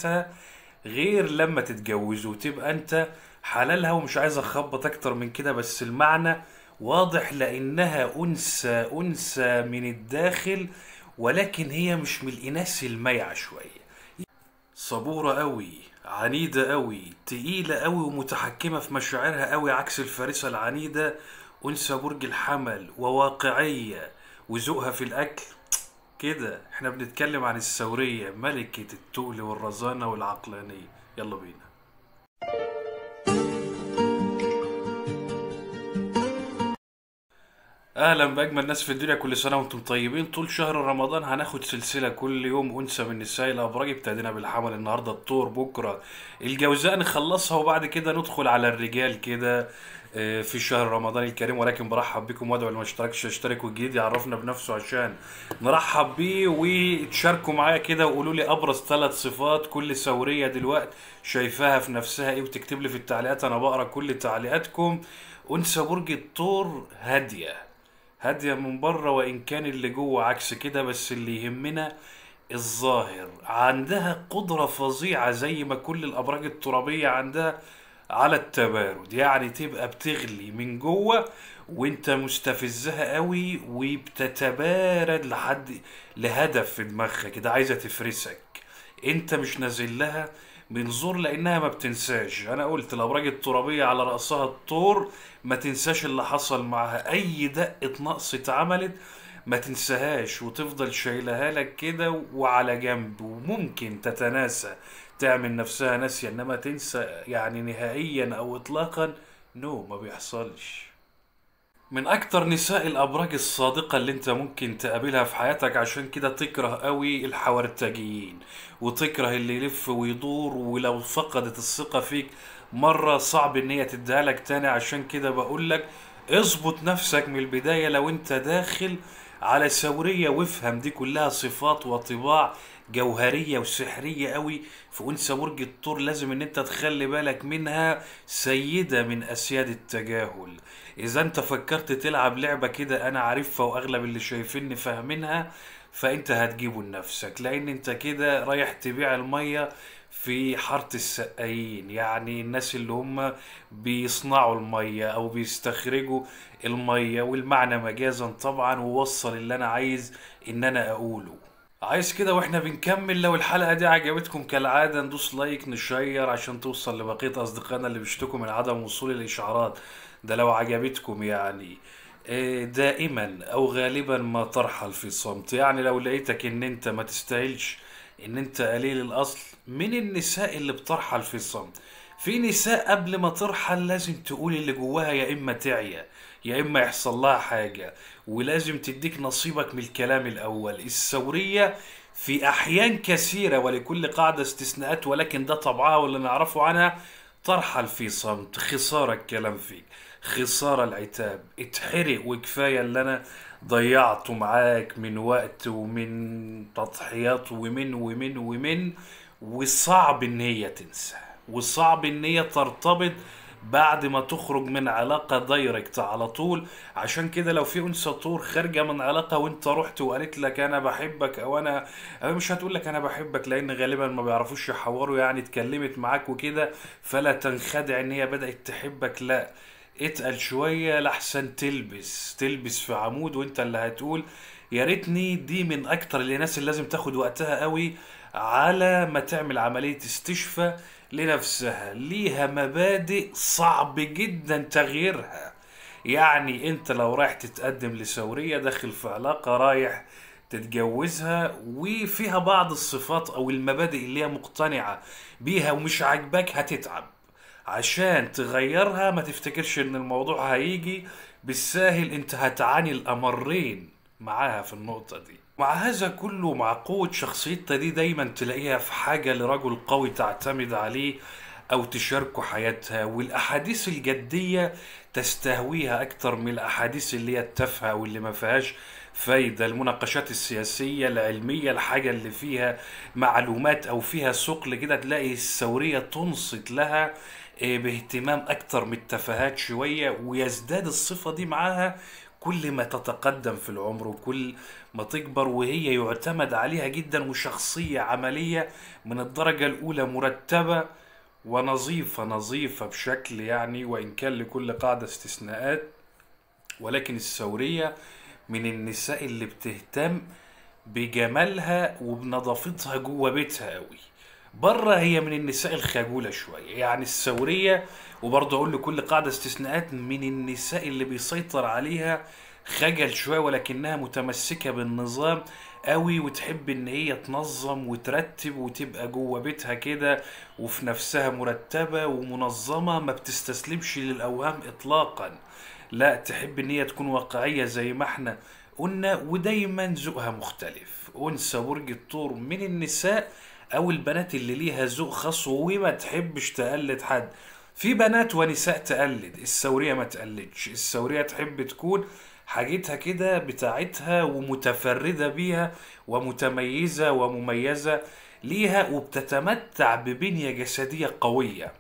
بيتها غير لما تتجوز وتبقى انت حلالها ومش عايز اخبط اكتر من كده بس المعنى واضح لانها انثى انثى من الداخل ولكن هي مش من الاناث الميعة شوية صبورة قوي عنيدة قوي تقيلة قوي ومتحكمة في مشاعرها قوي عكس الفارسة العنيدة أنثى برج الحمل وواقعية وذوقها في الأكل كده احنا بنتكلم عن الثورية ملكة التقل والرزانة والعقلانية يلا بينا اهلا باجمل ناس في الدنيا كل سنه وانتم طيبين طول شهر رمضان هناخد سلسله كل يوم انثى من نساء الابراج ابتدينا بالحمل النهارده الطور بكره الجوزاء نخلصها وبعد كده ندخل على الرجال كده آه، في شهر رمضان الكريم ولكن برحب بكم وادعو اللي ما اشتركش يشترك والجديد يعرفنا بنفسه عشان نرحب بيه وتشاركوا معايا كده وقولوا لي ابرز ثلاث صفات كل ثوريه دلوقتي شايفاها في نفسها ايه وتكتب لي في التعليقات انا بقرا كل تعليقاتكم انثى برج الثور هاديه هادية من بره وإن كان اللي جوه عكس كده بس اللي يهمنا الظاهر عندها قدرة فظيعة زي ما كل الأبراج الترابية عندها على التبارد يعني تبقى بتغلي من جوه وانت مستفزها قوي وبتتبارد لحد لهدف في دماغها كده عايزة تفرسك انت مش نازل لها منظور لانها ما بتنساش انا قلت الابراج الترابيه على راسها الطور ما تنساش اللي حصل معاها اي دقه نقص اتعملت ما تنساهاش وتفضل شايلها لك كده وعلى جنب وممكن تتناسى تعمل نفسها ناسيه انما تنسى يعني نهائيا او اطلاقا نو ما بيحصلش من اكتر نساء الابراج الصادقة اللي انت ممكن تقابلها في حياتك عشان كده تكره قوي الحورتجيين وتكره اللي يلف ويدور ولو فقدت الثقة فيك مرة صعب ان هي تديها لك تاني عشان كده بقول لك اظبط نفسك من البداية لو انت داخل على ثورية وافهم دي كلها صفات وطباع جوهرية وسحرية قوي في أنثى برج الثور لازم ان انت تخلي بالك منها سيدة من أسياد التجاهل إذا انت فكرت تلعب لعبة كده أنا عارفها وأغلب اللي شايفيني فاهمينها فانت هتجيبه لنفسك لأن انت كده رايح تبيع المية في حارة السقايين يعني الناس اللي هم بيصنعوا المية أو بيستخرجوا المية والمعنى مجازا طبعا ووصل اللي أنا عايز إن أنا أقوله عايز كده واحنا بنكمل لو الحلقة دي عجبتكم كالعادة ندوس لايك نشير عشان توصل لبقية أصدقائنا اللي بيشتكوا من عدم وصول الإشعارات ده لو عجبتكم يعني إيه، دائما أو غالبا ما ترحل في صمت يعني لو لقيتك إن أنت ما تستاهلش إن أنت قليل الأصل من النساء اللي بترحل في صمت في نساء قبل ما ترحل لازم تقول اللي جواها يا إما تعيا يا إما يحصل لها حاجة ولازم تديك نصيبك من الكلام الأول الثورية في أحيان كثيرة ولكل قاعدة استثناءات ولكن ده طبعها واللي نعرفه عنها ترحل في صمت خسارة الكلام فيك خسارة العتاب اتحرق وكفاية اللي أنا ضيعته معاك من وقت ومن تضحيات ومن ومن ومن وصعب إن هي تنسى وصعب إن هي ترتبط بعد ما تخرج من علاقة دايركت على طول عشان كده لو في انثى طور خارجة من علاقة وانت رحت وقالت لك انا بحبك او انا أو مش هتقول لك انا بحبك لان غالبا ما بيعرفوش يحوروا يعني اتكلمت معاك وكده فلا تنخدع ان هي بدأت تحبك لا اتقل شوية لحسن تلبس تلبس في عمود وانت اللي هتقول يا ريتني دي من اكتر الناس اللي لازم تاخد وقتها قوي على ما تعمل عملية استشفاء لنفسها ليها مبادئ صعب جدا تغييرها يعني انت لو رايح تتقدم لثورية داخل في علاقة رايح تتجوزها وفيها بعض الصفات او المبادئ اللي هي مقتنعة بيها ومش عاجباك هتتعب عشان تغيرها ما تفتكرش ان الموضوع هيجي بالساهل انت هتعاني الامرين معاها في النقطة دي مع هذا كله مع قوة شخصيتها دي دايما تلاقيها في حاجة لرجل قوي تعتمد عليه أو تشاركه حياتها والأحاديث الجدية تستهويها أكتر من الأحاديث اللي هي التافهة واللي ما فيهاش فايدة المناقشات السياسية العلمية الحاجة اللي فيها معلومات أو فيها ثقل كده تلاقي الثورية تنصت لها إيه، باهتمام أكتر من التفاهات شوية ويزداد الصفة دي معاها كل ما تتقدم في العمر وكل ما تكبر وهي يعتمد عليها جدا وشخصية عملية من الدرجة الأولى مرتبة ونظيفة نظيفة بشكل يعني وإن كان لكل قاعدة استثناءات ولكن الثورية من النساء اللي بتهتم بجمالها وبنظافتها جوه بيتها قوي بره هي من النساء الخجولة شوية يعني الثورية وبرضه أقول لكل قاعدة استثناءات من النساء اللي بيسيطر عليها خجل شوية ولكنها متمسكة بالنظام قوي وتحب ان هي تنظم وترتب وتبقى جوه بيتها كده وفي نفسها مرتبة ومنظمة ما بتستسلمش للأوهام إطلاقا لا تحب ان هي تكون واقعية زي ما احنا قلنا ودايما ذوقها مختلف أنثى برج الثور من النساء أو البنات اللي ليها ذوق خاص وما تحبش تقلد حد في بنات ونساء تقلد الثورية ما تقلدش الثورية تحب تكون حاجتها كده بتاعتها ومتفردة بيها ومتميزة ومميزة ليها وبتتمتع ببنية جسدية قوية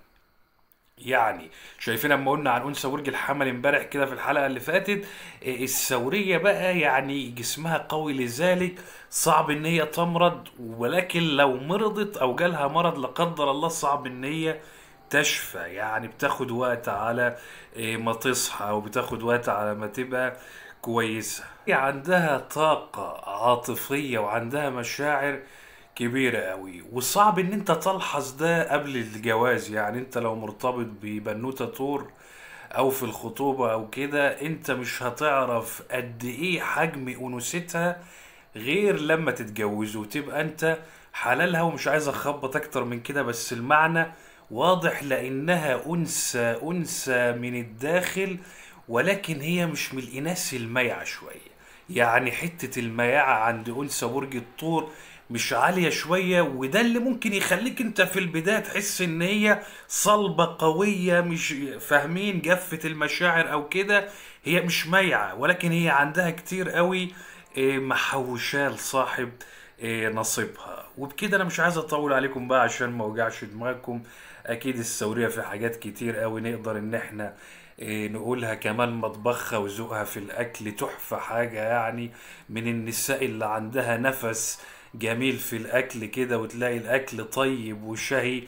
يعني شايفين لما قلنا عن انثى برج الحمل امبارح كده في الحلقه اللي فاتت إيه الثوريه بقى يعني جسمها قوي لذلك صعب ان هي تمرض ولكن لو مرضت او جالها مرض لا قدر الله صعب ان هي تشفى يعني بتاخد وقت على إيه ما تصحى وبتاخد وقت على ما تبقى كويسه هي عندها طاقه عاطفيه وعندها مشاعر كبيرة قوي وصعب ان انت تلحظ ده قبل الجواز يعني انت لو مرتبط ببنوتة طور او في الخطوبة او كده انت مش هتعرف قد ايه حجم انوثتها غير لما تتجوزوا وتبقى انت حلالها ومش عايز اخبط اكتر من كده بس المعنى واضح لانها انثى انثى من الداخل ولكن هي مش من الاناث الميعة شوية يعني حتة المياعة عند انثى برج الثور مش عالية شوية وده اللي ممكن يخليك انت في البداية تحس ان هي صلبة قوية مش فاهمين جفة المشاعر او كده هي مش ميعة ولكن هي عندها كتير قوي اه، محوشاه لصاحب اه، نصيبها وبكده انا مش عايز اطول عليكم بقى عشان ما اوجعش دماغكم اكيد الثورية في حاجات كتير قوي نقدر ان احنا اه، نقولها كمان مطبخها وذوقها في الاكل تحفة حاجة يعني من النساء اللي عندها نفس جميل في الاكل كده وتلاقي الاكل طيب وشهي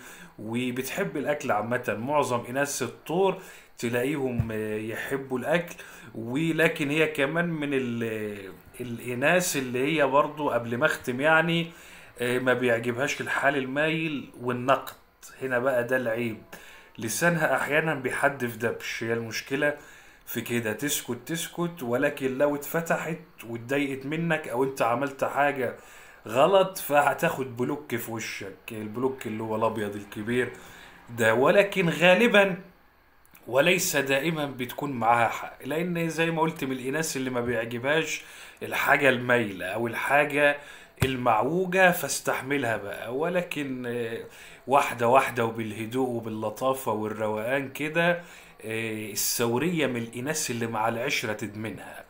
وبتحب الاكل عامة معظم اناث الطور تلاقيهم آه، يحبوا الاكل ولكن هي كمان من ال- الاناث اللي هي برضو قبل ما اختم يعني آه، ما بيعجبهاش الحال المايل والنقد هنا بقى ده العيب لسانها احيانا بيحدف دبش هي المشكلة في كده تسكت تسكت ولكن لو اتفتحت واتضايقت منك او انت عملت حاجة غلط فهتاخد بلوك في وشك البلوك اللي هو الابيض الكبير ده ولكن غالبا وليس دائما بتكون معاها حق لان زي ما قلت من الاناث اللي ما بيعجبهاش الحاجة المايلة او الحاجة المعوجة فاستحملها بقى ولكن آه، واحدة واحدة وبالهدوء وباللطافة والروقان كده آه، الثورية من الإناث اللي مع العشرة تدمنها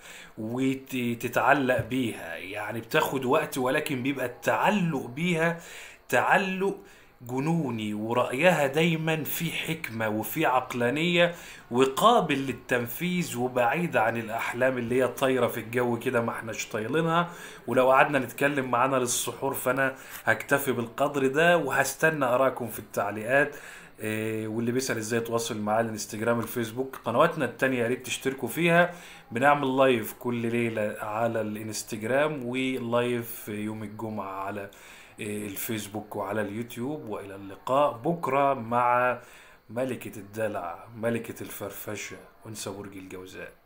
وتتعلق بيها يعني بتاخد وقت ولكن بيبقى التعلق بيها تعلق جنوني ورأيها دايما في حكمة وفي عقلانية وقابل للتنفيذ وبعيد عن الأحلام اللي هي طايرة في الجو كده ما احناش طايلينها ولو قعدنا نتكلم معانا للسحور فأنا هكتفي بالقدر ده وهستنى أراكم في التعليقات إيه، واللي بيسأل ازاي يتواصل معاه الانستجرام الفيسبوك قنواتنا التانية يا ريت تشتركوا فيها بنعمل لايف كل ليلة على الانستجرام ولايف يوم الجمعة على إيه، الفيسبوك وعلى اليوتيوب وإلى اللقاء بكرة مع ملكة الدلع ملكة الفرفشة أنثى برج الجوزاء